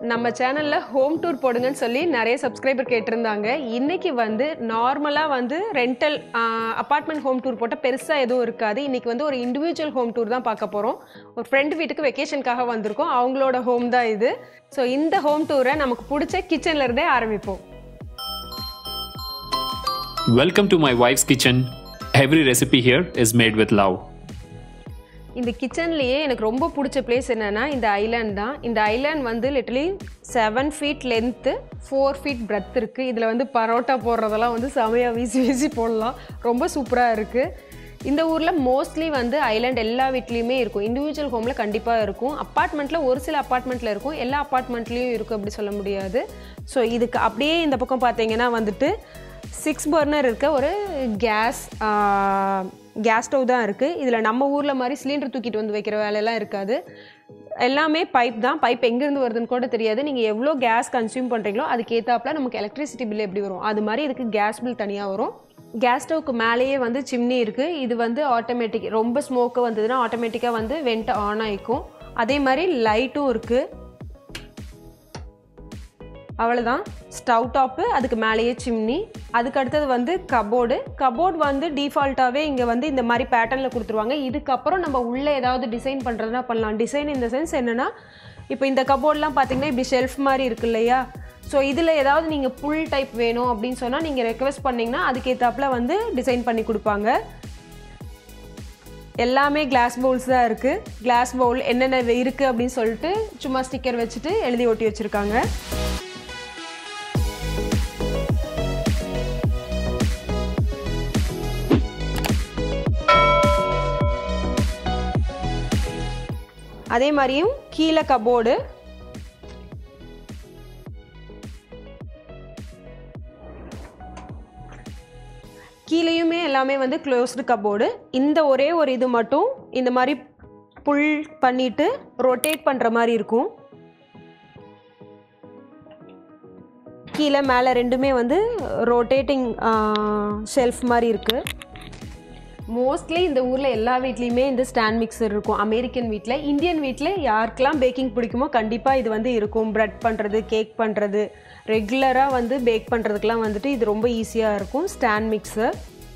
நம்ம சேனலில் home tour போடுங்கன்னு சொல்லி நிறைய சப்ஸ்கிரைபர் கேட்டிருந்தாங்க இன்னைக்கு வந்து நார்மலாக வந்து ரெண்டல் அப்பார்ட்மெண்ட் ஹோம் டூர் போட்டால் பெருசாக எதுவும் இருக்காது இன்னைக்கு வந்து ஒரு இண்டிவிஜுவல் ஹோம் டூர் தான் பார்க்க போகிறோம் ஒரு ஃப்ரெண்ட் வீட்டுக்கு வெக்கேஷனுக்காக வந்திருக்கோம் அவங்களோட ஹோம் தான் இது ஸோ இந்த ஹோம் டூரை நமக்கு பிடிச்ச கிச்சன்ல இருந்தே ஆரம்பிப்போம் Welcome to my wife's kitchen. Every recipe here is made with love. இந்த கிச்சன்லேயே எனக்கு ரொம்ப பிடிச்ச பிளேஸ் என்னன்னா இந்த ஐலாண்ட் தான் இந்த ஐலாண்ட் வந்து literally seven feet length four feet breadth இருக்குது இதில் வந்து பரோட்டா போடுறதெல்லாம் வந்து செமையாக வீசி வீசி போடலாம் ரொம்ப சூப்பராக இருக்குது இந்த ஊரில் மோஸ்ட்லி வந்து ஐலாண்ட் எல்லா வீட்லேயுமே இருக்கும் இண்டிவிஜுவல் ஹோமில் கண்டிப்பாக இருக்கும் அப்பார்ட்மெண்ட்டில் ஒரு சில அப்பார்ட்மெண்ட்டில் இருக்கும் எல்லா அப்பார்ட்மெண்ட்லேயும் இருக்கும் அப்படி சொல்ல முடியாது ஸோ இதுக்கு அப்படியே இந்த பக்கம் பார்த்தீங்கன்னா வந்துட்டு சிக்ஸ் பர்னர் இருக்க ஒரு கேஸ் கேஸ் ஸ்டவ் தான் இருக்குது இதில் நம்ம ஊரில் மாதிரி சிலிண்டர் தூக்கிட்டு வந்து வைக்கிற வேலையெல்லாம் இருக்காது எல்லாமே பைப் தான் பைப் எங்கேருந்து வருதுன்னு கூட தெரியாது நீங்கள் எவ்வளோ கேஸ் கன்சியூம் பண்ணுறீங்களோ அதுக்கு ஏற்றாப்புல நமக்கு எலக்ட்ரிசிட்டி பில் எப்படி வரும் அது மாதிரி இதுக்கு கேஸ் பில் தனியாக வரும் கேஸ் ஸ்டவ்க்கு மேலேயே வந்து சிம்னி இருக்குது இது வந்து ஆட்டோமேட்டிக் ரொம்ப ஸ்மோக்கு வந்ததுன்னா ஆட்டோமேட்டிக்காக வந்து வெண்ட் ஆன் ஆகிக்கும் அதே மாதிரி லைட்டும் இருக்குது அவ்வளோதான் ஸ்டவ் டாப்பு அதுக்கு மேலேயே சிம்னி அதுக்கு அடுத்தது வந்து கபோர்டு கபோர்ட் வந்து டிஃபால்ட்டாகவே இங்கே வந்து இந்த மாதிரி பேட்டர்னில் கொடுத்துருவாங்க இதுக்கப்புறம் நம்ம உள்ளே ஏதாவது டிசைன் பண்ணுறதுனா பண்ணலாம் டிசைன் இந்த சென்ஸ் என்னென்னா இப்போ இந்த கபோர்ட்லாம் பார்த்தீங்கன்னா இப்படி ஷெல்ஃப் மாதிரி இருக்கு இல்லையா ஸோ இதில் ஏதாவது நீங்கள் புல் டைப் வேணும் அப்படின்னு சொன்னால் நீங்கள் ரெக்வெஸ்ட் பண்ணிங்கன்னா அதுக்கேற்றாப்புல வந்து டிசைன் பண்ணி கொடுப்பாங்க எல்லாமே கிளாஸ் பவுல்ஸ் தான் இருக்குது கிளாஸ் பவுல் என்னென்ன இருக்குது அப்படின்னு சொல்லிட்டு சும்மா ஸ்டிக்கர் வச்சுட்டு எழுதி ஒட்டி வச்சுருக்காங்க அதே மாதிரியும் கீழே கபோர்டு கீழேயுமே எல்லாமே வந்து க்ளோஸ்டு கபோர்டு இந்த ஒரே ஒரு இது மட்டும் இந்த மாதிரி புல் பண்ணிட்டு ரொட்டேட் பண்ணுற மாதிரி இருக்கும் கீழே மேலே ரெண்டுமே வந்து ரொட்டேட்டிங் ஷெல்ஃப் மாதிரி இருக்குது மோஸ்ட்லி இந்த ஊரில் எல்லா வீட்லேயுமே இந்த ஸ்டாண்ட் மிக்சர் இருக்கும் அமெரிக்கன் வீட்டில் இந்தியன் வீட்டில் யாருக்கெல்லாம் பேக்கிங் பிடிக்குமோ கண்டிப்பாக இது வந்து இருக்கும் ப்ரெட் பண்ணுறது கேக் பண்ணுறது ரெகுலராக வந்து பேக் பண்ணுறதுக்கெலாம் வந்துட்டு இது ரொம்ப ஈஸியாக இருக்கும் ஸ்டாண்ட் மிக்சர்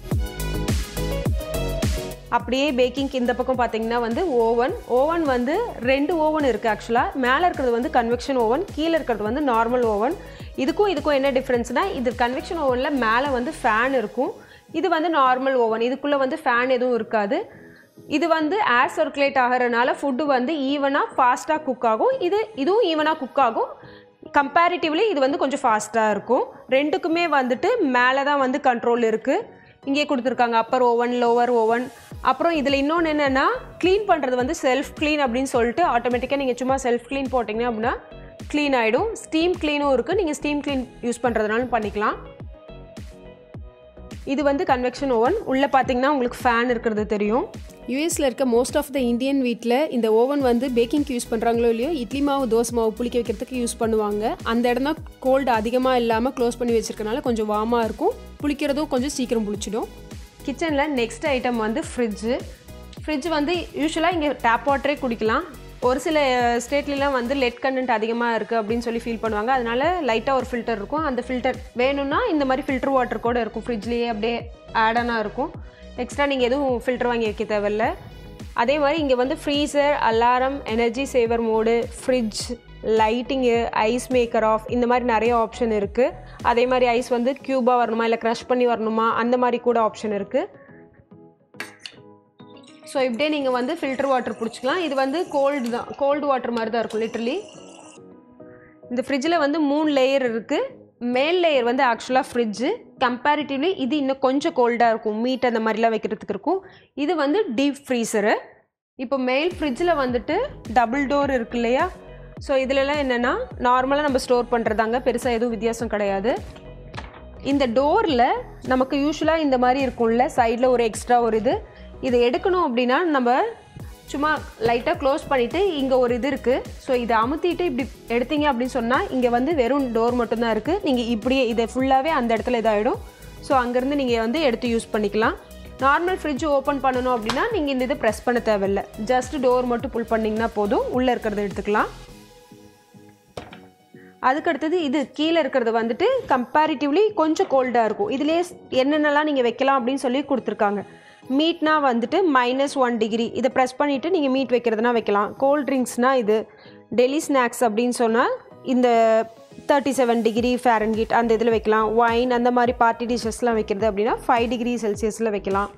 அப்படியே பேக்கிங்க்கு இந்த பக்கம் பார்த்தீங்கன்னா வந்து ஓவன் ஓவன் வந்து ரெண்டு ஓவன் இருக்குது ஆக்சுவலாக மேலே இருக்கிறது வந்து கன்வெக்ஷன் ஓவன் கீழே இருக்கிறது வந்து நார்மல் ஓவன் இதுக்கும் இதுக்கும் என்ன டிஃப்ரென்ஸ்னால் இது கன்வெக்ஷன் ஓவனில் மேலே வந்து ஃபேன் இருக்கும் இது வந்து நார்மல் ஓவன் இதுக்குள்ளே வந்து ஃபேன் எதுவும் இருக்காது இது வந்து ஏர் சர்க்குலேட் ஆகிறனால ஃபுட்டு வந்து ஈவனாக ஃபாஸ்ட்டாக குக் ஆகும் இது இதுவும் ஈவனாக குக் ஆகும் கம்பேரிட்டிவ்லி இது வந்து கொஞ்சம் ஃபாஸ்ட்டாக இருக்கும் ரெண்டுக்குமே வந்துட்டு மேலே தான் வந்து கண்ட்ரோல் இருக்குது இங்கே கொடுத்துருக்காங்க அப்பர் ஓவன் லோவர் ஓவன் அப்புறம் இதில் இன்னொன்று என்னென்னா க்ளீன் பண்ணுறது வந்து செல்ஃப் க்ளீன் அப்படின்னு சொல்லிட்டு ஆட்டோமேட்டிக்காக நீங்கள் சும்மா செல்ஃப் க்ளீன் போட்டிங்க அப்படின்னா க்ளீன் ஆகிடும் ஸ்டீம் க்ளீனும் இருக்குது நீங்கள் ஸ்டீம் க்ளீன் யூஸ் பண்ணுறதுனாலும் பண்ணிக்கலாம் இது வந்து கன்வெக்ஷன் ஓவன் உள்ளே பார்த்தீங்கன்னா உங்களுக்கு ஃபேன் இருக்கிறது தெரியும் யூஎஸில் இருக்க மோஸ்ட் ஆஃப் த இந்தியன் வீட்டில் இந்த ஓவன் வந்து பேக்கிங்க்கு யூஸ் பண்ணுறாங்களோ இல்லையோ இட்லி மாவு தோசை மாவு புளிக்க வைக்கிறதுக்கு யூஸ் பண்ணுவாங்க அந்த இடம் தான் கோல்டு அதிகமாக இல்லாமல் க்ளோஸ் பண்ணி வச்சிருக்கனால கொஞ்சம் வார்மாக இருக்கும் புளிக்கிறதும் கொஞ்சம் சீக்கிரம் புளிச்சிடும் கிச்சனில் நெக்ஸ்ட் ஐட்டம் வந்து ஃப்ரிட்ஜு ஃப்ரிட்ஜ் வந்து யூஸ்வலாக இங்கே டேப் வாட்டரே குடிக்கலாம் ஒரு சில ஸ்டேட்லலாம் வந்து லெட் கண்டென்ட் அதிகமாக இருக்குது அப்படின்னு சொல்லி ஃபீல் பண்ணுவாங்க அதனால லைட்டாக ஒரு ஃபில்டர் இருக்கும் அந்த ஃபில்டர் வேணும்னா இந்த மாதிரி ஃபில்டர் வாட்டர் கூட இருக்கும் ஃப்ரிட்ஜ்லேயே அப்படியே ஆடனாக இருக்கும் எக்ஸ்ட்ரா நீங்கள் எதுவும் ஃபில்டர் வாங்கி வைக்க தேவையில்ல அதே மாதிரி இங்கே வந்து freezer alarm energy saver mode fridge lighting ice maker off இந்த மாதிரி நிறைய ஆப்ஷன் இருக்குது அதே மாதிரி ஐஸ் வந்து க்யூபாக வரணுமா இல்லை க்ரஷ் பண்ணி வரணுமா அந்த மாதிரி கூட ஆப்ஷன் இருக்குது ஸோ இப்படியே நீங்கள் வந்து ஃபில்டர் வாட்டர் பிடிச்சிக்கலாம் இது வந்து கோல்டு தான் கோல்டு வாட்டர் மாதிரி தான் இருக்கும் லிட்டரலி இந்த ஃப்ரிட்ஜில் வந்து மூணு லேயர் இருக்குது மேல் லேயர் வந்து ஆக்சுவலாக ஃப்ரிட்ஜு கம்பேரிட்டிவ்லி இது இன்னும் கொஞ்சம் கோல்டாக இருக்கும் மீட் அந்த மாதிரிலாம் வைக்கிறதுக்கு இருக்கும் இது வந்து டீப் ஃப்ரீசரு இப்போ மேல் ஃப்ரிட்ஜில் வந்துட்டு டபுள் டோர் இருக்கு இல்லையா ஸோ இதிலலாம் என்னென்னா நார்மலாக நம்ம ஸ்டோர் பண்ணுறதாங்க பெருசாக எதுவும் வித்தியாசம் கிடையாது இந்த டோரில் நமக்கு யூஸ்வலாக இந்த மாதிரி இருக்கும்ல சைடில் ஒரு எக்ஸ்ட்ரா ஒரு இது இது எடுக்கணும் அப்படின்னா நம்ம சும்மா லைட்டாக க்ளோஸ் பண்ணிவிட்டு இங்கே ஒரு இது இருக்குது ஸோ இதை அமுத்திட்டு இப்படி எடுத்தீங்க அப்படின்னு சொன்னால் இங்கே வந்து வெறும் டோர் மட்டும்தான் இருக்குது நீங்கள் இப்படியே இதை ஃபுல்லாகவே அந்த இடத்துல இதாகிடும் ஸோ அங்கேருந்து நீங்கள் வந்து எடுத்து யூஸ் பண்ணிக்கலாம் நார்மல் ஃப்ரிட்ஜ் ஓப்பன் பண்ணணும் அப்படின்னா நீங்கள் இந்த இதை ப்ரெஸ் பண்ண தேவையில்லை ஜஸ்ட் டோர் மட்டும் புல் பண்ணிங்கன்னா போதும் உள்ளே இருக்கிறத எடுத்துக்கலாம் அதுக்கடுத்தது இது கீழே இருக்கிறது வந்துட்டு கம்பேரிட்டிவ்லி கொஞ்சம் கோல்டாக இருக்கும் இதுலேயே என்னென்னலாம் நீங்கள் வைக்கலாம் அப்படின்னு சொல்லி கொடுத்துருக்காங்க மீட்னா வந்துட்டு மைனஸ் ஒன் டிகிரி இதை ப்ரெஸ் பண்ணிவிட்டு நீங்கள் மீட் வைக்கிறதுனா வைக்கலாம் கோல்ட் ட்ரிங்க்ஸ்னால் இது டெலி ஸ்நாக்ஸ் அப்படின்னு சொன்னால் இந்த தேர்ட்டி செவன் டிகிரி ஃபேரன்ஹீட் அந்த இதில் வைக்கலாம் ஒயின் அந்த மாதிரி பார்ட்டி டிஷ்ஷஸ்லாம் வைக்கிறது அப்படின்னா ஃபைவ் டிகிரி செல்சியஸில் வைக்கலாம்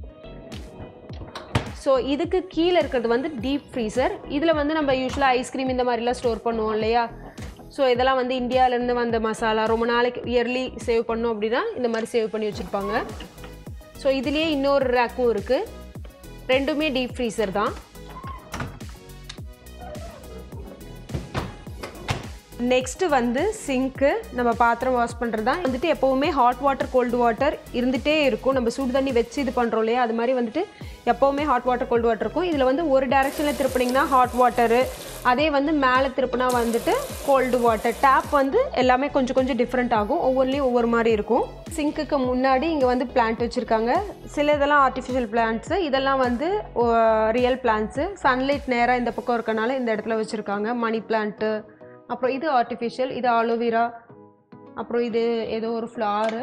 ஸோ இதுக்கு கீழே இருக்கிறது வந்து டீப் ஃப்ரீசர் இதில் வந்து நம்ம யூஸ்வலாக ஐஸ்கிரீம் இந்த மாதிரிலாம் ஸ்டோர் பண்ணுவோம் இல்லையா ஸோ இதெல்லாம் வந்து இந்தியாவிலேருந்து வந்த மசாலா ரொம்ப நாளைக்கு இயர்லி சேவ் பண்ணோம் அப்படின்னா இந்த மாதிரி சேவ் பண்ணி வச்சுருப்பாங்க ஸோ இதுலேயே இன்னொரு ரேக்கும் இருக்குது ரெண்டுமே டீப் ஃப்ரீசர் தான் நெக்ஸ்ட்டு வந்து சிங்க்கு நம்ம பாத்திரம் வாஷ் பண்ணுறது தான் வந்துட்டு எப்போவுமே ஹாட் வாட்டர் கோல்டு வாட்டர் இருந்துகிட்டே இருக்கும் நம்ம சுடு தண்ணி வச்சு இது பண்ணுறோம் இல்லையா அது மாதிரி வந்துட்டு எப்போவுமே ஹாட் வாட்டர் கோல்டு வாட்டர் இருக்கும் இதில் வந்து ஒரு டேரெக்ஷனில் திருப்பினீங்கன்னா ஹாட் வாட்டரு அதே வந்து மேலே திருப்பினா வந்துட்டு கோல்டு வாட்டர் டேப் வந்து எல்லாமே கொஞ்சம் கொஞ்சம் டிஃப்ரெண்ட் ஆகும் ஒவ்வொன்றிலையும் ஒவ்வொரு மாதிரி இருக்கும் சிங்க்குக்கு முன்னாடி இங்கே வந்து பிளான்ட் வச்சுருக்காங்க சில இதெல்லாம் ஆர்டிஃபிஷியல் பிளான்ட்ஸு இதெல்லாம் வந்து ரியல் பிளான்ட்ஸு சன்லைட் நேராக இந்த பக்கம் இருக்கனால இந்த இடத்துல வச்சுருக்காங்க மணி பிளான்ட்டு அப்புறம் இது ஆர்டிஃபிஷியல் இது ஆலோவேரா அப்புறம் இது ஏதோ ஒரு ஃப்ளாரு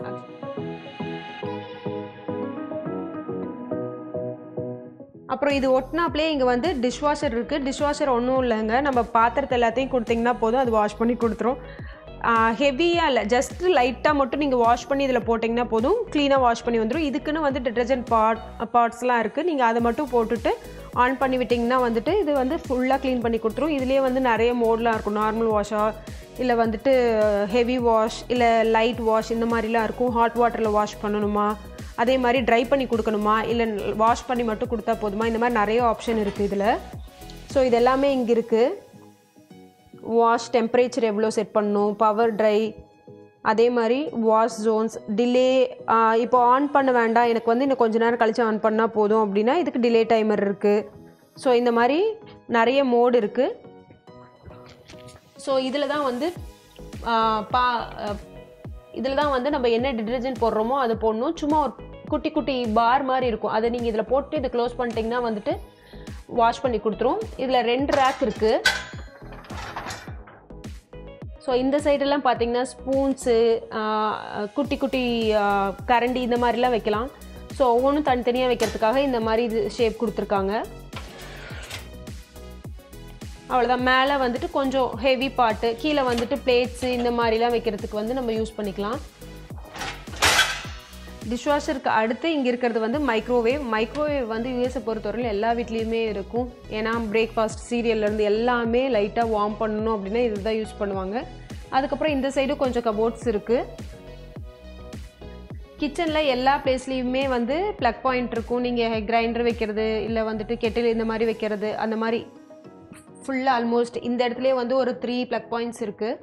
அப்புறம் இது ஒட்டினாப்லேயே இங்கே வந்து டிஷ்வாஷர் இருக்குது டிஷ்வாஷர் ஒன்றும் இல்லைங்க நம்ம பாத்திரத்தை எல்லாத்தையும் கொடுத்தீங்கன்னா போதும் அது வாஷ் பண்ணி கொடுத்துரும் ஹெவியாக இல்லை ஜஸ்ட் லைட்டாக மட்டும் நீங்கள் வாஷ் பண்ணி இதில் போட்டிங்கன்னா போதும் க்ளீனாக வாஷ் பண்ணி வந்துடும் இதுக்குன்னு வந்து டிட்டர்ஜென்ட் பாட் பார்ட்ஸ்லாம் இருக்குது நீங்கள் அதை மட்டும் போட்டுட்டு ஆன் பண்ணி விட்டிங்கன்னா வந்துட்டு இது வந்து ஃபுல்லாக க்ளீன் பண்ணி கொடுத்துரும் இதுலேயே வந்து நிறைய மோட்லாம் இருக்கும் நார்மல் வாஷாக இல்லை வந்துட்டு ஹெவி வாஷ் இல்லை லைட் வாஷ் இந்த மாதிரிலாம் இருக்கும் ஹாட் வாட்டரில் வாஷ் பண்ணணுமா அதே மாதிரி ட்ரை பண்ணி கொடுக்கணுமா இல்லை வாஷ் பண்ணி மட்டும் கொடுத்தா போதுமா இந்த மாதிரி நிறைய ஆப்ஷன் இருக்குது இதில் ஸோ இது எல்லாமே இங்கே இருக்குது வாஷ் டெம்பரேச்சர் எவ்வளோ செட் பண்ணணும் பவர் ட்ரை அதே மாதிரி வாஷ் ஜோன்ஸ் டிலே இப்போ ஆன் பண்ண வேண்டாம் எனக்கு வந்து இன்னும் கொஞ்ச நேரம் கழித்து ஆன் பண்ணால் போதும் அப்படின்னா இதுக்கு டிலே டைமர் இருக்குது ஸோ இந்த மாதிரி நிறைய மோடு இருக்குது ஸோ இதில் தான் வந்து பா இதில் தான் வந்து நம்ம என்ன டிட்டர்ஜென்ட் போடுறோமோ அதை போடணும் சும்மா ஒரு குட்டி குட்டி பார் மாதிரி இருக்கும் அதை நீங்கள் இதில் போட்டு இதை க்ளோஸ் பண்ணிட்டீங்கன்னா வந்துட்டு வாஷ் பண்ணி கொடுத்துரும் இதில் ரெண்டு ரேக் இருக்குது ஸோ இந்த சைடெல்லாம் பார்த்தீங்கன்னா ஸ்பூன்ஸு குட்டி குட்டி கரண்டி இந்த மாதிரிலாம் வைக்கலாம் ஸோ ஒவ்வொன்றும் தனித்தனியாக வைக்கிறதுக்காக இந்த மாதிரி இது ஷேப் கொடுத்துருக்காங்க அவ்வளோதான் மேலே வந்துட்டு கொஞ்சம் ஹெவி பாட்டு கீழே வந்துட்டு பிளேட்ஸு இந்த மாதிரிலாம் வைக்கிறதுக்கு வந்து நம்ம யூஸ் பண்ணிக்கலாம் டிஷ்வாஷருக்கு அடுத்து இங்கே இருக்கிறது வந்து மைக்ரோவேவ் மைக்ரோவேவ் வந்து யூஎஸை பொறுத்தவரையில் எல்லா வீட்லேயுமே இருக்கும் ஏன்னா பிரேக்ஃபாஸ்ட் சீரியல்லேருந்து எல்லாமே லைட்டாக வார்ம் பண்ணணும் அப்படின்னா இதுதான் யூஸ் பண்ணுவாங்க அதுக்கப்புறம் இந்த சைடும் கொஞ்சம் கபோர்ட்ஸ் இருக்குது கிச்சனில் எல்லா பிளேஸ்லேயுமே வந்து ப்ளக் பாயிண்ட் இருக்கும் நீங்கள் கிரைண்டர் வைக்கிறது இல்லை வந்துட்டு கெட்டில் இந்த மாதிரி வைக்கிறது அந்த மாதிரி ஃபுல்லாக ஆல்மோஸ்ட் இந்த இடத்துலேயே வந்து ஒரு த்ரீ ப்ளக் பாயிண்ட்ஸ் இருக்குது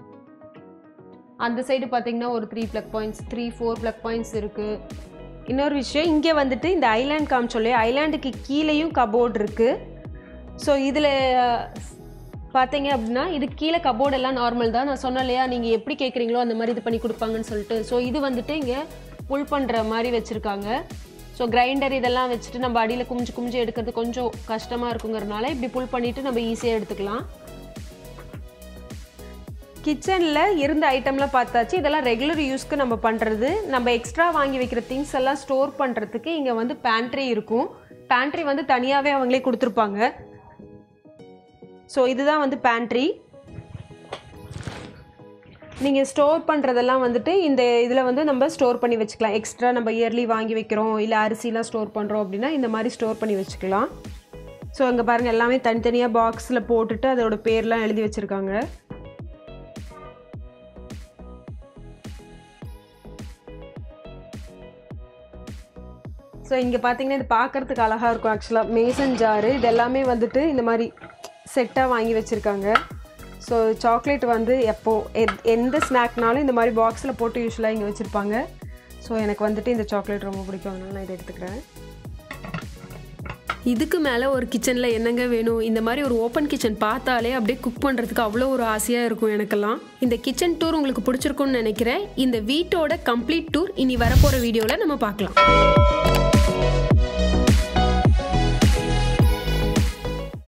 அந்த சைடு பார்த்தீங்கன்னா ஒரு three plug points three four plug points இருக்குது இன்னொரு விஷயம் இங்கே வந்துட்டு இந்த ஐலாண்ட் காமிச்சோல்லையே ஐலாண்டுக்கு கீழேயும் கபோர்டு இருக்குது ஸோ இதில் பார்த்தீங்க அப்படின்னா இது கீழே கபோர்டு எல்லாம் நார்மல் தான் நான் சொன்னேன் இல்லையா நீங்கள் எப்படி கேட்குறீங்களோ அந்த மாதிரி இது பண்ணி கொடுப்பாங்கன்னு சொல்லிட்டு ஸோ இது வந்துட்டு இங்கே புல் பண்ணுற மாதிரி வச்சுருக்காங்க ஸோ கிரைண்டர் இதெல்லாம் வச்சுட்டு நம்ம அடியில் குமிஞ்சு குமிஞ்சு எடுக்கிறது கொஞ்சம் கஷ்டமாக இருக்குங்கிறனால இப்படி புல் பண்ணிவிட்டு நம்ம ஈஸியாக எடுத்துக்கலாம் கிச்சனில் இருந்த ஐட்டம்லாம் பார்த்தாச்சு இதெல்லாம் ரெகுலர் யூஸ்க்கு நம்ம பண்ணுறது நம்ம எக்ஸ்ட்ரா வாங்கி வைக்கிற திங்ஸ் எல்லாம் ஸ்டோர் பண்ணுறதுக்கு இங்கே வந்து பேண்ட்ரி இருக்கும் பேண்ட்ரி வந்து தனியாகவே அவங்களே கொடுத்துருப்பாங்க ஸோ இதுதான் வந்து பேண்ட்ரி நீங்கள் ஸ்டோர் பண்ணுறதெல்லாம் வந்துட்டு இந்த இதில் வந்து நம்ம ஸ்டோர் பண்ணி வச்சுக்கலாம் எக்ஸ்ட்ரா நம்ம இயர்லி வாங்கி வைக்கிறோம் இல்லை அரிசிலாம் ஸ்டோர் பண்ணுறோம் அப்படின்னா இந்த மாதிரி ஸ்டோர் பண்ணி வச்சுக்கலாம் ஸோ அங்கே பாருங்கள் எல்லாமே தனித்தனியாக பாக்ஸில் போட்டுட்டு அதோட பேர்லாம் எழுதி வச்சுருக்காங்க ஸோ இங்கே பார்த்தீங்கன்னா இது பார்க்குறதுக்கு அழகாக இருக்கும் ஆக்சுவலாக மேசன் ஜாரு இது எல்லாமே வந்துட்டு இந்த மாதிரி செட்டாக வாங்கி வச்சுருக்காங்க ஸோ சாக்லேட் வந்து எப்போ எத்- எந்த ஸ்நாக்னாலும் இந்த மாதிரி பாக்ஸில் போட்டு யூஸ்வலாக இங்கே வச்சுருப்பாங்க ஸோ எனக்கு வந்துட்டு இந்த சாக்லேட் ரொம்ப பிடிக்கும் அதனால நான் இதை எடுத்துக்கிறேன் இதுக்கு மேலே ஒரு கிச்சனில் என்னங்க வேணும் இந்த மாதிரி ஒரு ஓப்பன் கிச்சன் பார்த்தாலே அப்படியே குக் பண்ணுறதுக்கு அவ்வளோ ஒரு ஆசையாக இருக்கும் எனக்கெல்லாம் இந்த கிச்சன் டூர் உங்களுக்கு பிடிச்சிருக்கும்னு நினைக்கிறேன் இந்த வீட்டோட கம்ப்ளீட் டூர் இனி வரப்போகிற வீடியோவில் நம்ம பார்க்கலாம்